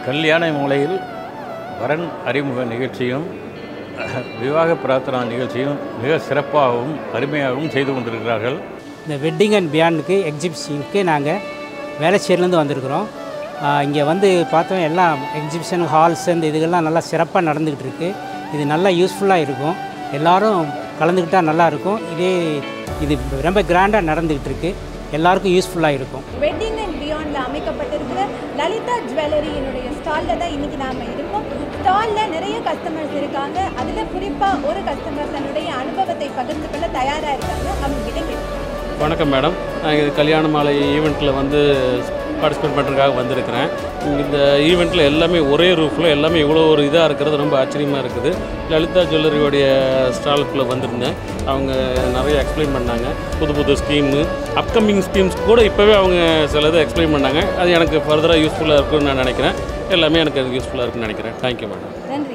கல்யாண மூலையில் வரன் அறிமுக நிகழ்ச்சியும் விவாக பிரார்த்தனா நிகழ்ச்சியும் மிக சிறப்பாகவும் அருமையாகவும் செய்து கொண்டிருக்கிறார்கள் இந்த வெட்டிங் அண்ட் பியாண்டுக்கு எக்ஸிபிஷனுக்கு நாங்கள் வேளச்சேரிலேருந்து வந்திருக்கிறோம் இங்கே வந்து பார்த்தோம் எல்லாம் எக்ஸிபிஷன் ஹால்ஸ் இந்த இதுகள்லாம் நல்லா சிறப்பாக நடந்துக்கிட்டு இருக்கு இது நல்லா யூஸ்ஃபுல்லாக இருக்கும் எல்லாரும் கலந்துக்கிட்டால் நல்லா இருக்கும் இதே இது ரொம்ப கிராண்டாக நடந்துக்கிட்டு இருக்கு எல்லாருக்கும் யூஸ்ஃபுல்லாக இருக்கும் வெட்டிங் அண்ட் பியாண்டில் அமைக்கப்பட்டிருக்கிற லலிதா ஜுவல்லரியினுடைய ஸ்டாலில் தான் இன்றைக்கி நாம் இருக்கோம் ஸ்டாலில் நிறைய கஸ்டமர்ஸ் இருக்காங்க அதில் குறிப்பாக ஒரு கஸ்டமர் தன்னுடைய அனுபவத்தை பகிர்ந்து கொள்ள தயாராக இருக்காங்க அவங்க கிட்ட கேட்கலாம் வணக்கம் மேடம் நான் இது கல்யாண மாலை ஈவெண்ட்டில் வந்து பார்ட்டிசிபேட் பண்ணுறதுக்காக வந்திருக்கிறேன் இந்த ஈவெண்ட்டில் எல்லாமே ஒரே ரூஃபில் எல்லாமே இவ்வளோ ஒரு இதாக இருக்கிறது ரொம்ப ஆச்சரியமாக இருக்குது லலிதா ஜுவல்லரியோடைய ஸ்டாலுக்குள்ளே வந்திருந்தேன் அவங்க நிறைய எக்ஸ்பிளைன் பண்ணாங்க புது புது ஸ்கீமு அப்கமிங் ஸ்கீம்ஸ் கூட இப்போவே அவங்க சில இதை எக்ஸ்பிளைன் பண்ணாங்க அது எனக்கு ஃபர்தராக யூஸ்ஃபுல்லாக இருக்கும்னு நான் நினைக்கிறேன் எல்லாமே எனக்கு அது யூஸ்ஃபுல்லாக இருக்குன்னு நினைக்கிறேன் தேங்க்யூ மேடம் நன்றி